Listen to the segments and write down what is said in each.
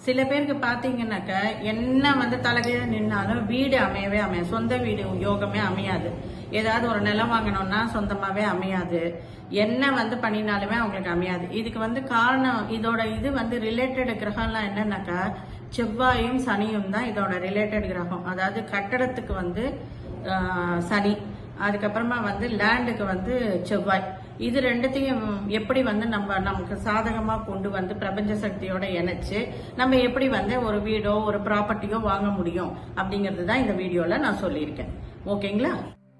சில பேருக்கு பாத்தீங்கன்னாக்க என்ன வந்து தலைகீழ நின்னாலும் வீடு அமையவே அமையாது சொந்த வீடு யோகமே அமையாது ஏதாவது ஒரு நிலம் வாங்கணும்னா சொந்தமாவே அமையாது என்ன வந்து பண்ணினாலுமே அவங்களுக்கு அமையாது இதுக்கு வந்து காரணம் இதோட இது வந்து ரிலேட்டட் கிரகம்லாம் என்னன்னாக்கா செவ்வாயும் சனியும் தான் இதோட ரிலேட்டட் கிரகம் அதாவது கட்டடத்துக்கு வந்து ஆஹ், சனி அதுக்கப்புறமா வந்து லேண்டுக்கு வந்து செவ்வாய் இது ரெண்டுத்தையும் எப்படி வந்து நம்ம நமக்கு சாதகமா கொண்டு வந்து பிரபஞ்ச சக்தியோட இணைச்சு நம்ம எப்படி வந்து ஒரு வீடோ ஒரு ப்ராப்பர்ட்டியோ வாங்க முடியும் அப்படிங்கிறது தான் இந்த வீடியோல நான் சொல்லியிருக்கேன் ஓகேங்களா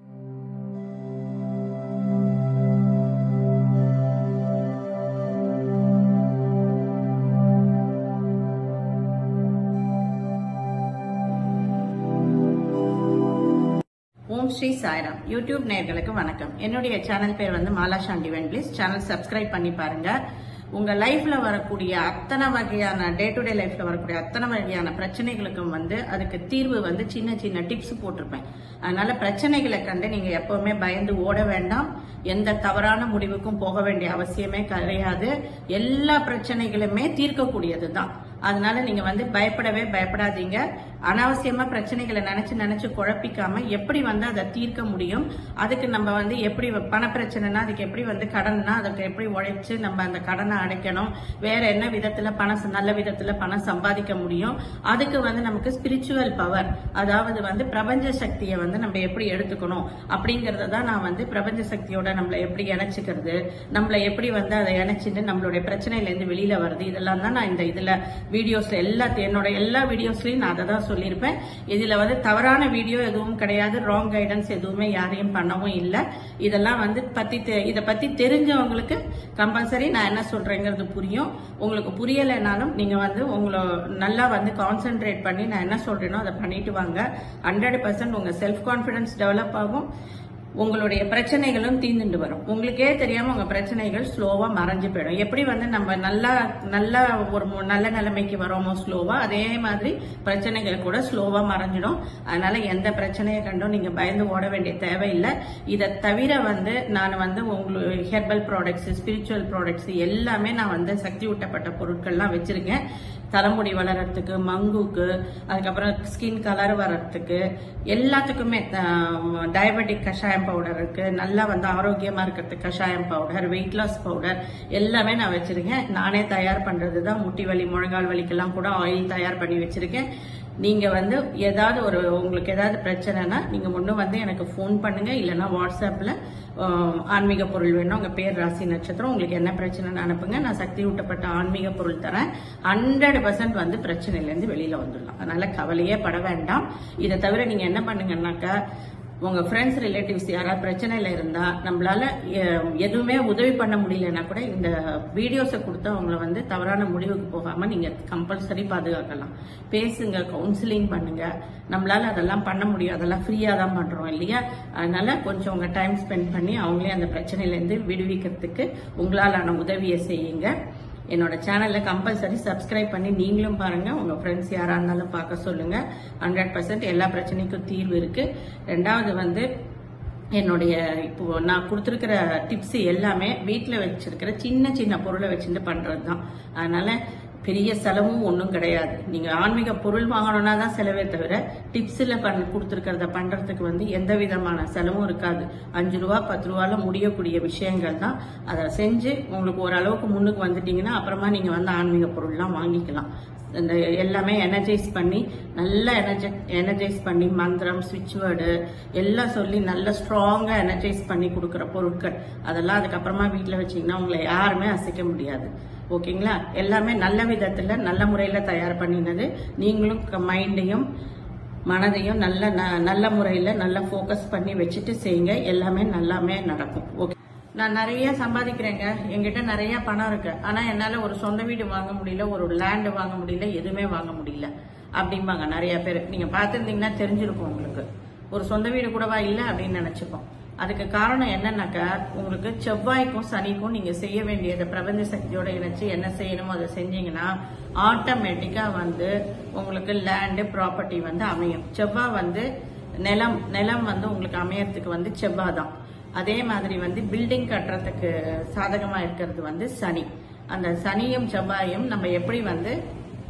ஓம் ஸ்ரீ சாய்ராம் யூடியூப் நேயர்களுக்கு வணக்கம் என்னுடைய சேனல் பேர் வந்து Mala Sandy please channel subscribe பண்ணி பாருங்க உங்க லைஃப்ல வரக்கூடிய அத்தனை வகையான டே டு டே லைஃப்ல வரக்கூடிய அத்தனை வகையான பிரச்சனைகளுக்கும் வந்து அதுக்கு தீர்வு வந்து சின்ன சின்ன டிப்ஸ் போட்டிருப்பேன் அதனால பிரச்சனைகளை கண்டு நீங்க எப்பவுமே பயந்து ஓட வேண்டாம் எந்த தவறான முடிவுக்கும் போக வேண்டிய அவசியமே கிடையாது எல்லா பிரச்சனைகளுமே தீர்க்கக்கூடியது தான் அதனால நீங்க வந்து பயப்படவே பயப்படாதீங்க அனாவசியமா பிரச்சனைகளை நினைச்சு நினைச்சு குழப்பிக்காம எப்படி வந்து அதை தீர்க்க முடியும் அதுக்கு நம்ம வந்து எப்படி பண பிரச்சனைனா அதுக்கு எப்படி வந்து கடன்னா அதுக்கு எப்படி உழைச்சு நம்ம அந்த கடனை அடைக்கணும் வேற என்ன விதத்துல பணம் ச- நல்ல விதத்துல பணம் சம்பாதிக்க முடியும் அதுக்கு வந்து நமக்கு ஸ்பிரிச்சுவல் பவர் அதாவது வந்து பிரபஞ்ச சக்தியை வந்து நம்ம எப்படி எடுத்துக்கணும் அப்படிங்கறத தான் நான் வந்து பிரபஞ்ச சக்தியோட நம்மளை எப்படி இணைச்சிக்கிறது நம்மளை எப்படி வந்து அதை இணைச்சிட்டு நம்மளுடைய பிரச்சனையில இருந்து வெளியில வருது இதெல்லாம் தான் நான் இந்த இதுல வீடியோஸ்ல எல்லா என்னோட எல்லா வீடியோஸ்லயும் நான் அதை தான் சொல்லியிருப்பேன் இதுல வந்து தவறான வீடியோ எதுவும் கிடையாது ராங் கைடன்ஸ் எதுவுமே யாரையும் பண்ணவும் இல்லை இதெல்லாம் வந்து பத்தி தெ- இத பத்தி தெரிஞ்சவங்களுக்கு கம்பல்சரி நான் என்ன சொல்றேங்கிறது புரியும் உங்களுக்கு புரியலைனாலும் நீங்க வந்து உங்களை நல்லா வந்து கான்சென்ட்ரேட் பண்ணி நான் என்ன சொல்றேனோ அதை பண்ணிட்டு வாங்க ஹண்ட்ரட் பர்சன்ட் உங்க செல்ஃப் கான்பிடன்ஸ் டெவலப் ஆகும் உங்களுடைய பிரச்சனைகளும் தீர்ந்துட்டு வரும் உங்களுக்கே தெரியாம உங்க பிரச்சனைகள் ஸ்லோவா மறைஞ்சு போயிடும் எப்படி வந்து நம்ம நல்லா நல்லா ஒரு மு- நல்ல நிலைமைக்கு வரோமோ ஸ்லோவா அதே மாதிரி பிரச்சனைகள் கூட ஸ்லோவா மறைஞ்சிடும் அதனால எந்த பிரச்சனையை கண்டும் நீங்க பயந்து ஓட வேண்டிய தேவையில்லை இதை தவிர வந்து நான் வந்து உங்களுக்கு ஹெர்பல் ப்ராடக்ட்ஸ் ஸ்பிரிச்சுவல் ப்ராடக்ட்ஸ் எல்லாமே நான் வந்து சக்தி ஊட்டப்பட்ட பொருட்கள்லாம் வச்சிருக்கேன் தலைமுடி வளர்றதுக்கு மங்குக்கு அதுக்கப்புறம் ஸ்கின் கலர் வர்றதுக்கு எல்லாத்துக்குமே டயபெட்டிக் கஷாயம் பவுடர் இருக்கு நல்லா வந்து ஆரோக்கியமா இருக்கிறதுக்கு கஷாயம் பவுடர் வெயிட் லாஸ் பவுடர் எல்லாமே நான் வச்சிருக்கேன் நானே தயார் பண்றது தான் முட்டி வலி முழங்கால் வலிக்கெல்லாம் கூட ஆயில் தயார் பண்ணி வச்சிருக்கேன் நீங்க வந்து ஏதாவது ஒரு உங்களுக்கு ஏதாவது பிரச்சனைனா நீங்க ஒண்ணு வந்து எனக்கு ஃபோன் பண்ணுங்க இல்லைன்னா வாட்ஸ்அப்ல ஆஹ், ஆன்மீக பொருள் வேணும் உங்க பேர் ராசி நட்சத்திரம் உங்களுக்கு என்ன பிரச்சனைன்னு அனுப்புங்க நான் சக்தி ஊட்டப்பட்ட ஆன்மீக பொருள் தரேன் ஹண்ட்ரட் பர்சன்ட் வந்து பிரச்சனையில இருந்து வெளியில வந்துடலாம் அதனால கவலையே பட வேண்டாம் இதை தவிர நீங்க என்ன பண்ணுங்கன்னாக்கா உங்க ஃப்ரெண்ட்ஸ் ரிலேட்டிவ்ஸ் யாராவது பிரச்சனையில இருந்தா நம்மளால எ- எதுவுமே உதவி பண்ண முடியலன்னா கூட இந்த வீடியோஸை கொடுத்து அவங்கள வந்து தவறான முடிவுக்கு போகாம நீங்க கம்பல்சரி பாதுகாக்கலாம் பேசுங்க கவுன்சிலிங் பண்ணுங்க நம்மளால அதெல்லாம் பண்ண முடியும் அதெல்லாம் ஃப்ரீயா தான் பண்றோம் இல்லையா அதனால கொஞ்சம் உங்க டைம் ஸ்பெண்ட் பண்ணி அவங்களே அந்த பிரச்சனையில இருந்து விடுவிக்கிறதுக்கு உங்களாலான உதவியை செய்யுங்க என்னோட சேனல்ல கம்பல்சரி சப்ஸ்கிரைப் பண்ணி நீங்களும் பாருங்க உங்க ஃப்ரெண்ட்ஸ் யாரா இருந்தாலும் பார்க்க சொல்லுங்க ஹண்ட்ரட் பர்சன்ட் எல்லா பிரச்சனைக்கும் தீர்வு இருக்கு ரெண்டாவது வந்து என்னுடைய இப்போ நான் கொடுத்துருக்கிற டிப்ஸ் எல்லாமே வீட்டில் வச்சிருக்கிற சின்ன சின்ன பொருளை வச்சுட்டு பண்றது தான் அதனால பெரிய செலவும் ஒன்றும் கிடையாது நீங்க ஆன்மீக பொருள் வாங்கணும்னா தான் செலவே தவிர டிப்ஸ்ல பண்ண கொடுத்துருக்கிறத பண்றதுக்கு வந்து எந்த விதமான செலவும் இருக்காது அஞ்சு ரூபா பத்து ரூபால முடியக்கூடிய விஷயங்கள் தான் அதை செஞ்சு உங்களுக்கு ஓரளவுக்கு முன்னுக்கு வந்துட்டீங்கன்னா அப்புறமா நீங்க வந்து ஆன்மீக பொருள்லாம் வாங்கிக்கலாம் இந்த எல்லாமே எனர்ஜைஸ் பண்ணி நல்லா எனர்ஜ எனர்ஜைஸ் பண்ணி மந்திரம் ஸ்விட்ச் வேர்டு எல்லாம் சொல்லி நல்லா ஸ்ட்ராங்கா எனர்ஜைஸ் பண்ணி கொடுக்குற பொருட்கள் அதெல்லாம் அதுக்கப்புறமா வீட்டில் வச்சீங்கன்னா உங்களை யாருமே அசைக்க முடியாது ஓகேங்களா எல்லாமே நல்ல விதத்துல நல்ல முறையில தயார் பண்ணினது நீங்களும் மைண்டையும் மனதையும் நல்ல ந- நல்ல முறையில நல்லா ஃபோக்கஸ் பண்ணி வச்சுட்டு செய்யுங்க எல்லாமே நல்லாமே நடக்கும் ஓகே நான் நிறைய சம்பாதிக்கிறேங்க என்கிட்ட நிறைய பணம் இருக்கு ஆனா என்னால ஒரு சொந்த வீடு வாங்க முடியல ஒரு லேண்ட் வாங்க முடியல எதுவுமே வாங்க முடியல அப்படிம்பாங்க நிறைய பேர் நீங்க பார்த்துருந்தீங்கன்னா தெரிஞ்சிருக்கும் உங்களுக்கு ஒரு சொந்த வீடு கூடவா இல்ல அப்படின்னு நினைச்சுப்போம் அதுக்கு காரணம் என்னன்னாக்கா உங்களுக்கு செவ்வாய்க்கும் சனிக்கும் நீங்க செய்ய வேண்டியதை பிரபஞ்ச சக்தியோட இணைச்சு என்ன செய்யணுமோ அதை செஞ்சீங்கன்னா ஆட்டோமேட்டிக்கா வந்து உங்களுக்கு லேண்டு ப்ராப்பர்ட்டி வந்து அமையும் செவ்வாய் வந்து நிலம் நிலம் வந்து உங்களுக்கு அமையறதுக்கு வந்து செவ்வாய் தான் அதே மாதிரி வந்து பில்டிங் கட்டுறதுக்கு சாதகமா இருக்கிறது வந்து சனி அந்த சனியும் செவ்வாயும் நம்ம எப்படி வந்து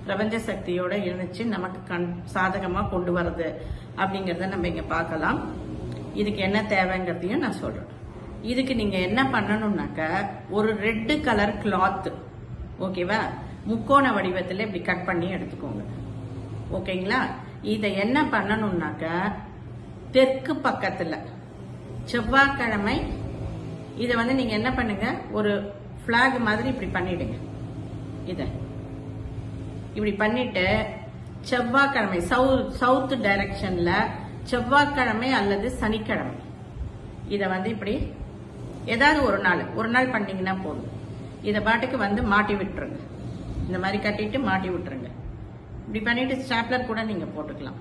பிரபஞ்ச சக்தியோட இணைச்சு நமக்கு கண் சாதகமா கொண்டு வர்றது அப்படிங்கறத நம்ம இங்க பார்க்கலாம் இதுக்கு என்ன தேவைங்கிறதையும் நான் சொல்றேன் இதுக்கு நீங்க என்ன பண்ணணும்னாக்க ஒரு ரெட் கலர் கிளாத் ஓகேவா முக்கோண வடிவத்துல இப்படி கட் பண்ணி எடுத்துக்கோங்க ஓகேங்களா இதை என்ன பண்ணணும்னாக்க தெற்கு பக்கத்துல செவ்வாய்க்கிழமை இதை வந்து நீங்க என்ன பண்ணுங்க ஒரு ஃபிளாக் மாதிரி இப்படி பண்ணிடுங்க இத இப்படி பண்ணிட்டு செவ்வாய்க்கிழமை சவுத் சவுத் டைரக்ஷன்ல செவ்வாய்க்கிழமை அல்லது சனிக்கிழமை இதை வந்து இப்படி ஏதாவது ஒரு நாள் ஒரு நாள் பண்ணீங்கன்னா போதும் இதை பாட்டுக்கு வந்து மாட்டி விட்டுருங்க இந்த மாதிரி கட்டிட்டு மாட்டி விட்டுருங்க இப்படி பண்ணிட்டு ஸ்டாப்லர் கூட நீங்க போட்டுக்கலாம்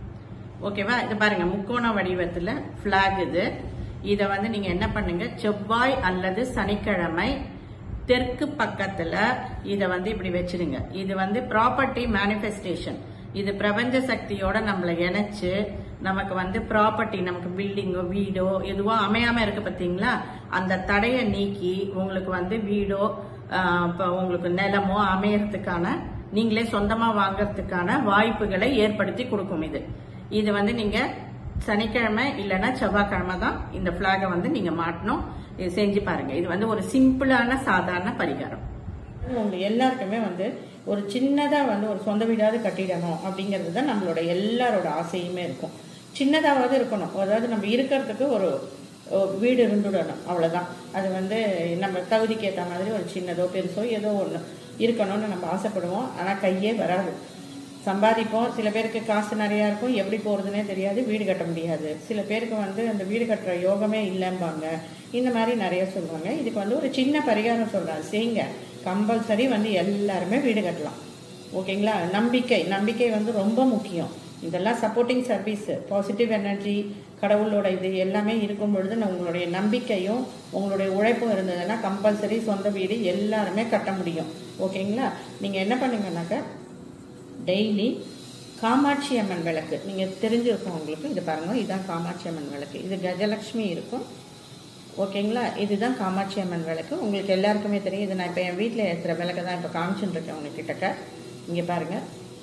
ஓகேவா இது பாருங்க முக்கோண வடிவத்துல ஃபிளாக் இது இதை வந்து நீங்க என்ன பண்ணுங்க செவ்வாய் அல்லது சனிக்கிழமை தெற்கு பக்கத்துல இத வந்து இப்படி வச்சிருங்க இது வந்து ப்ராப்பர்ட்டி மேனிஃபெஸ்டேஷன் இது பிரபஞ்ச சக்தியோட நம்மளை இணைச்சு நமக்கு வந்து ப்ராப்பர்ட்டி நமக்கு பில்டிங்கோ வீடோ எதுவோ அமையாம இருக்கு பாத்தீங்களா அந்த தடையை நீக்கி உங்களுக்கு வந்து வீடோ ஆஹ், இப்ப உங்களுக்கு நிலமோ அமையறதுக்கான நீங்களே சொந்தமா வாங்கறதுக்கான வாய்ப்புகளை ஏற்படுத்தி கொடுக்கும் இது இது வந்து நீங்க சனிக்கிழமை இல்லைன்னா செவ்வாய்க்கிழமை தான் இந்த பிளாகை வந்து நீங்க மாட்டணும் இது செஞ்சு பாருங்க இது வந்து ஒரு சிம்பிளான சாதாரண பரிகாரம் உங்க எல்லாருக்குமே வந்து ஒரு சின்னதா வந்து ஒரு சொந்த வீடாவது கட்டிடணும் அப்படிங்கிறது தான் நம்மளோட எல்லாரோட ஆசையுமே இருக்கும் சின்னதாவது இருக்கணும் அதாவது நம்ம இருக்கிறதுக்கு ஒரு ஒரு வீடு இருந்துடணும் அவ்வளவுதான் அது வந்து நம்ம தகுதிக்கு ஏற்ற மாதிரி ஒரு சின்னதோ பெருசோ ஏதோ ஒன்று இருக்கணும்னு நம்ம ஆசைப்படுவோம் ஆனால் கையே வராது சம்பாதிப்போம் சில பேருக்கு காசு நிறையா இருக்கும் எப்படி போகிறதுனே தெரியாது வீடு கட்ட முடியாது சில பேருக்கு வந்து அந்த வீடு கட்டுற யோகமே இல்லைம்பாங்க இந்த மாதிரி நிறைய சொல்லுவாங்க இதுக்கு வந்து ஒரு சின்ன பரிகாரம் சொல்கிறேன் செய்யுங்க கம்பல்சரி வந்து எல்லாருமே வீடு கட்டலாம் ஓகேங்களா நம்பிக்கை நம்பிக்கை வந்து ரொம்ப முக்கியம் இதெல்லாம் சப்போர்ட்டிங் சர்வீஸ் பாசிட்டிவ் எனர்ஜி கடவுளோட இது எல்லாமே இருக்கும் பொழுது நான் உங்களுடைய நம்பிக்கையும் உங்களுடைய உழைப்பும் இருந்ததுன்னா கம்பல்சரி சொந்த வீடு எல்லாருமே கட்ட முடியும் ஓகேங்களா நீங்கள் என்ன பண்ணுங்கன்னாக்கா டெய்லி காமாட்சி அம்மன் விளக்கு நீங்கள் தெரிஞ்சிருக்கும் உங்களுக்கு இது பாருங்க இதுதான் காமாட்சி அம்மன் விளக்கு இது கஜலட்சுமி இருக்கும் ஓகேங்களா இதுதான் காமாட்சி அம்மன் விளக்கு உங்களுக்கு எல்லாருக்குமே தெரியும் இது நான் இப்போ என் வீட்டில் ஏற்றுற விளக்கு தான் இப்போ காமிச்சுட்டு இருக்கேன் உங்ககிட்டக்க இங்கே பாருங்க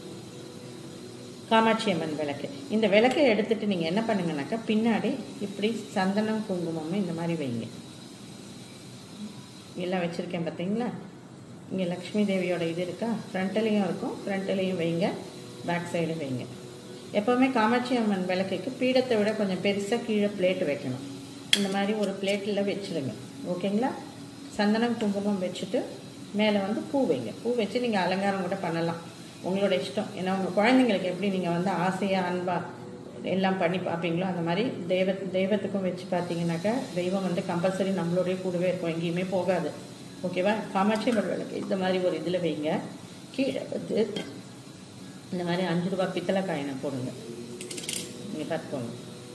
காமாட்சி அம்மன் விளக்கு இந்த விளக்கை எடுத்துட்டு நீங்கள் என்ன பண்ணுங்கனாக்கா பின்னாடி இப்படி சந்தனம் குங்குமம் இந்த மாதிரி வைங்க எல்லாம் வச்சுருக்கேன் பார்த்தீங்களா இங்கே லக்ஷ்மி தேவியோட இது இருக்கா ஃப்ரண்ட்லேயும் இருக்கும் ஃப்ரண்ட்லேயும் வைங்க பேக் சைடு வைங்க எப்போவுமே காமாட்சி அம்மன் விளக்குக்கு பீடத்தை விட கொஞ்சம் பெருசாக கீழே பிளேட் வைக்கணும் இந்த மாதிரி ஒரு பிளேட்டில் வச்சுருங்க ஓகேங்களா சந்தனம் குங்குமம் வச்சுட்டு மேலே வந்து பூ வைங்க பூ வச்சு நீங்கள் அலங்காரம் கூட பண்ணலாம் உங்களோட இஷ்டம் ஏன்னா உங்கள் குழந்தைங்களுக்கு எப்படி நீங்கள் வந்து ஆசையாக அன்பாக எல்லாம் பண்ணி பார்ப்பீங்களோ அந்த மாதிரி தெய்வ தெய்வத்துக்கும் வச்சு பார்த்தீங்கன்னாக்கா தெய்வம் வந்து கம்பல்சரி நம்மளோடய கூடவே இருக்கும் எங்கேயுமே போகாது ஓகேவா காமாட்சி அம்மன் விளக்கு இந்த மாதிரி ஒரு இதில் வைங்க கீழே வந்து இந்த மாதிரி அஞ்சு ரூபா பித்தளை காயினை போடுங்க நீங்கள் பார்த்துக்கோங்க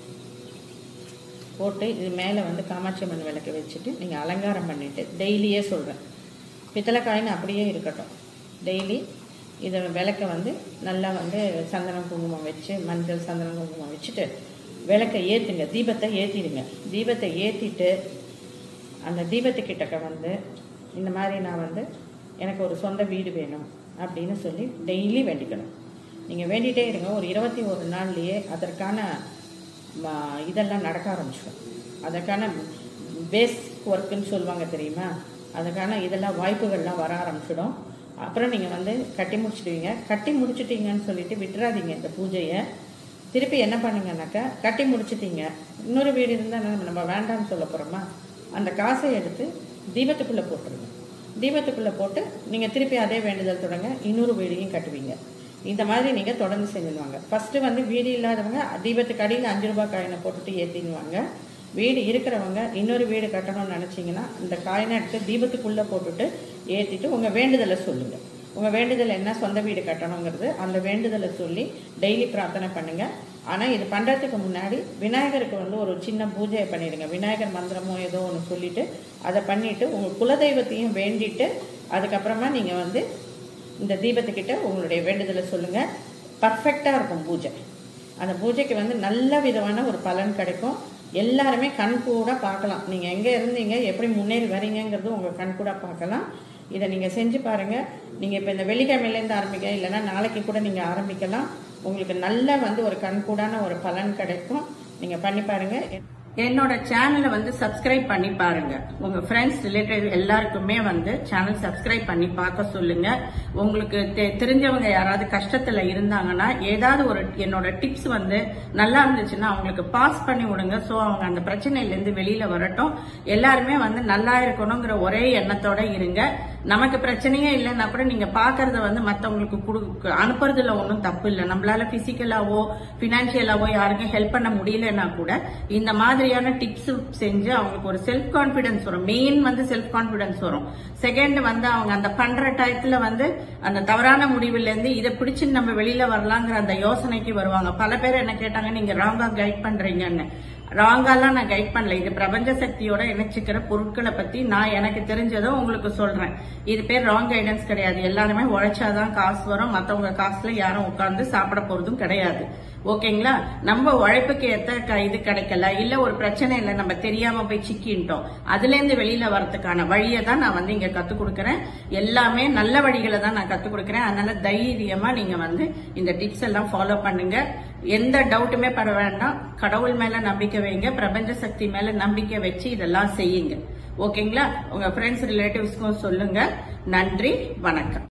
போட்டு இது மேலே வந்து காமாட்சி அம்மன் விளக்கு வச்சுட்டு நீங்கள் அலங்காரம் பண்ணிவிட்டு டெய்லியே சொல்கிறேன் பித்தளை காயின் அப்படியே இருக்கட்டும் டெய்லி இதை விளக்க வந்து நல்லா வந்து சந்தனம் குங்குமம் வச்சு மஞ்சள் சந்தனம் குங்குமம் வச்சுட்டு விளக்கை ஏற்றுங்க தீபத்தை ஏற்றிடுங்க தீபத்தை ஏற்றிட்டு அந்த தீபத்துக்கிட்டக்க வந்து இந்த மாதிரி நான் வந்து எனக்கு ஒரு சொந்த வீடு வேணும் அப்படின்னு சொல்லி டெய்லி வேண்டிக்கணும் நீங்கள் வேண்டிகிட்டே இருங்க ஒரு இருபத்தி ஒரு நாள்லேயே அதற்கான ம, இதெல்லாம் நடக்க ஆரம்பிச்சிடும் அதற்கான பேஸ் ஒர்க்குன்னு சொல்லுவாங்க தெரியுமா அதுக்கான இதெல்லாம் வாய்ப்புகள்லாம் வர ஆரம்பிச்சிடும் அப்புறம் நீங்கள் வந்து கட்டி முடிச்சிடுவீங்க கட்டி முடிச்சிட்டீங்கன்னு சொல்லிட்டு விட்டுறாதீங்க இந்த பூஜையை திருப்பி என்ன பண்ணுங்கன்னாக்கா கட்டி முடிச்சிட்டீங்க இன்னொரு வீடு இருந்தால் நம்ம நம்ம வேண்டாம்னு சொல்ல போகிறோமா அந்த காசை எடுத்து தீபத்துக்குள்ளே போட்டுருங்க தீபத்துக்குள்ளே போட்டு நீங்கள் திருப்பி அதே வேண்டுதல் தொடங்க இன்னொரு வீடையும் கட்டுவீங்க இந்த மாதிரி நீங்கள் தொடர்ந்து செஞ்சுடுவாங்க ஃபஸ்ட்டு வந்து வீடு இல்லாதவங்க தீபத்துக்கு அடியில் அஞ்சு ரூபாய் காயினை போட்டுட்டு ஏற்றிடுவாங்க வீடு இருக்கிறவங்க இன்னொரு வீடு கட்டணும்னு நினச்சிங்கன்னா இந்த காயினை எடுத்து தீபத்துக்குள்ளே போட்டுட்டு ஏற்றிட்டு உங்கள் வேண்டுதலை சொல்லுங்கள் உங்கள் வேண்டுதல் என்ன சொந்த வீடு கட்டணுங்கிறது அந்த வேண்டுதலை சொல்லி டெய்லி பிரார்த்தனை பண்ணுங்க ஆனால் இது பண்ணுறதுக்கு முன்னாடி விநாயகருக்கு வந்து ஒரு சின்ன பூஜையை பண்ணிடுங்க விநாயகர் மந்திரமோ ஏதோ ஒன்று சொல்லிட்டு அதை பண்ணிட்டு உங்கள் குலதெய்வத்தையும் வேண்டிட்டு அதுக்கப்புறமா நீங்கள் வந்து இந்த தீபத்துக்கிட்ட உங்களுடைய வேண்டுதலை சொல்லுங்கள் பர்ஃபெக்டாக இருக்கும் பூஜை அந்த பூஜைக்கு வந்து நல்ல விதமான ஒரு பலன் கிடைக்கும் எல்லாருமே கண் கூட பார்க்கலாம் நீங்கள் எங்கே இருந்தீங்க எப்படி முன்னேறி வரீங்கங்கிறது உங்கள் கண் கூட பார்க்கலாம் இதை நீங்க செஞ்சு பாருங்க நீங்க இப்ப இந்த வெள்ளிக்கிழமையிலேருந்து ஆரம்பிக்க இல்லைன்னா நாளைக்கு கூட நீங்க ஆரம்பிக்கலாம் உங்களுக்கு நல்ல வந்து ஒரு கண்கூடான ஒரு பலன் கிடைக்கும் நீங்க பண்ணி பாருங்க என்னோட சேனலை வந்து சப்ஸ்கிரைப் பண்ணி பாருங்க உங்க ஃப்ரெண்ட்ஸ் ரிலேட்டிவ் எல்லாருக்குமே வந்து சேனல் சப்ஸ்கிரைப் பண்ணி பார்க்க சொல்லுங்க உங்களுக்கு தெ- தெரிஞ்சவங்க யாராவது கஷ்டத்துல இருந்தாங்கன்னா ஏதாவது ஒரு என்னோட டிப்ஸ் வந்து நல்லா இருந்துச்சுன்னா அவங்களுக்கு பாஸ் பண்ணி விடுங்க ஸோ அவங்க அந்த பிரச்சனையில இருந்து வெளியில வரட்டும் எல்லாருமே வந்து நல்லா இருக்கணுங்கிற ஒரே எண்ணத்தோட இருங்க நமக்கு பிரச்சனையே இல்லைன்னா கூட நீங்க பாக்குறத வந்து மத்தவங்களுக்கு குடு அனுப்புறதுல ஒன்றும் தப்பு இல்லை நம்மளால பிசிக்கலாவோ பினான்சியலாவோ யாருக்கும் ஹெல்ப் பண்ண முடியலன்னா கூட இந்த மாதிரியான டிப்ஸ் செஞ்சு அவங்களுக்கு ஒரு செல்ஃப் கான்பிடன்ஸ் வரும் மெயின் வந்து செல்ஃப் கான்பிடன்ஸ் வரும் செகண்ட் வந்து அவங்க அந்த பண்ற டயத்துல வந்து அந்த தவறான முடிவுல இருந்து இதை பிடிச்சு நம்ம வெளியில வரலாங்கிற அந்த யோசனைக்கு வருவாங்க பல பேர் என்ன கேட்டாங்க நீங்க ராங்கா கைட் பண்றீங்கன்னு ராங்காலாம் நான் கைட் பண்ணல இது பிரபஞ்ச சக்தியோட இணைச்சிக்கிற பொருட்களை பத்தி நான் எனக்கு தெரிஞ்சதை உங்களுக்கு சொல்றேன் இது பேர் ராங் கைடன்ஸ் கிடையாது எல்லாருமே உழைச்சாதான் காசு வரும் மத்தவங்க காசுல யாரும் உட்கார்ந்து சாப்பிட போறதும் கிடையாது ஓகேங்களா நம்ம உழைப்புக்கு ஏத்த க- இது கிடைக்கல இல்ல ஒரு பிரச்சனை இல்ல நம்ம தெரியாம போய் சிக்கிட்டோம் அதுல இருந்து வெளியில வரதுக்கான வழியை தான் நான் வந்து இங்க கத்து கொடுக்கறேன் எல்லாமே நல்ல வழிகளை தான் நான் கத்து கொடுக்கறேன் அதனால தைரியமா நீங்க வந்து இந்த டிப்ஸ் எல்லாம் ஃபாலோ பண்ணுங்க எந்த டவுட்டுமே பட வேண்டாம் கடவுள் மேல நம்பிக்கை வைங்க பிரபஞ்ச சக்தி மேல நம்பிக்கை வச்சு இதெல்லாம் செய்யுங்க ஓகேங்களா உங்க ஃப்ரெண்ட்ஸ் ரிலேட்டிவ்ஸ்க்கும் சொல்லுங்க நன்றி வணக்கம்